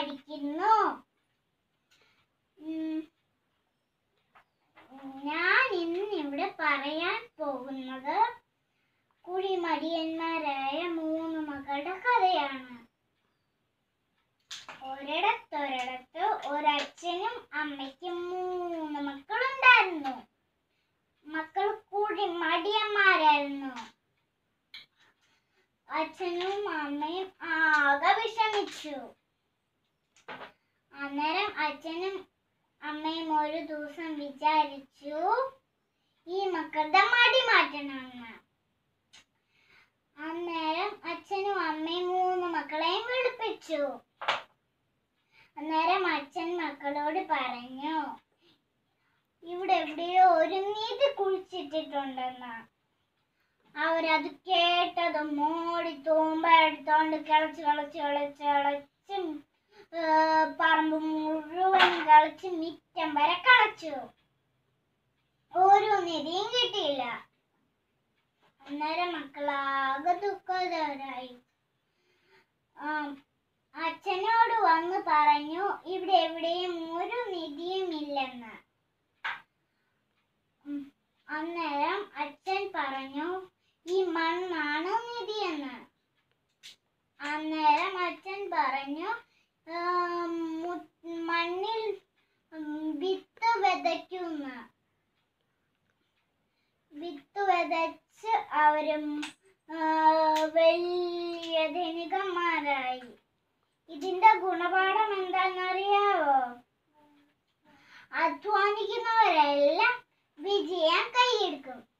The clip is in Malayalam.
പഠിക്കുന്നു ഉം, ഞാൻ ഇന്ന് ഇവിടെ പറയാൻ പോകുന്നത് കുഴിമടിയന്മാരായ മൂന്ന് മക്കളുടെ കഥയാണ് ഒരിടത്തൊരിടത്ത് ഒരച്ഛനും അമ്മയ്ക്കും മൂന്ന് മക്കളുണ്ടായിരുന്നു മക്കൾ കൂടി മടിയന്മാരായിരുന്നു അച്ഛനും അമ്മയും ആകെ വിഷമിച്ചു അന്നേരം അച്ഛനും അമ്മയും ഒരു ദിവസം വിചാരിച്ചു ഈ മക്കളുടെ മടി മാറ്റണമെന്ന് അന്നേരം അച്ഛനും അമ്മയും മൂന്ന് മക്കളെയും വിളിപ്പിച്ചു അന്നേരം അച്ഛൻ മക്കളോട് പറഞ്ഞു ഇവിടെ എവിടെയോ ഒരു നീതി കുഴിച്ചിട്ടിട്ടുണ്ടെന്ന് അവരത് കേട്ടത് മോടി തൂമ്പ എടുത്തോണ്ട് കിളച്ച് കിളച്ച് കിളച്ച് കിളച്ച് ഏർ പറമ്പ് മുഴുവൻ കളിച്ച് മിറ്റം വരെ കളച്ചു ഒരു നിധിയും കിട്ടിയില്ല അന്നേരം മക്കളാകെ ദുഃഖിതരായി ആം, അച്ഛനോട് വന്ന് പറഞ്ഞു ഇവിടെ എവിടെയും ഒരു നിധിയും ഇല്ലെന്ന് ഉം, അന്നേരം അച്ഛൻ പറഞ്ഞു ഈ മണ്ണാണ് നിധിയെന്ന് അന്നേരം അച്ഛൻ പറഞ്ഞു "ആം, മു- മണ്ണിൽ ഉം, വിത്ത് വിതയ്ക്കുന്ന വിത്ത് വിതച്ച് അവരും ആ, വലിയ ധനികന്മാരായി ഇതിന്റെ ഗുണപാഠം എന്താണെന്നറിയാവോ അധ്വാനിക്കുന്നവരെല്ലാം വിജയം കൈയെടുക്കും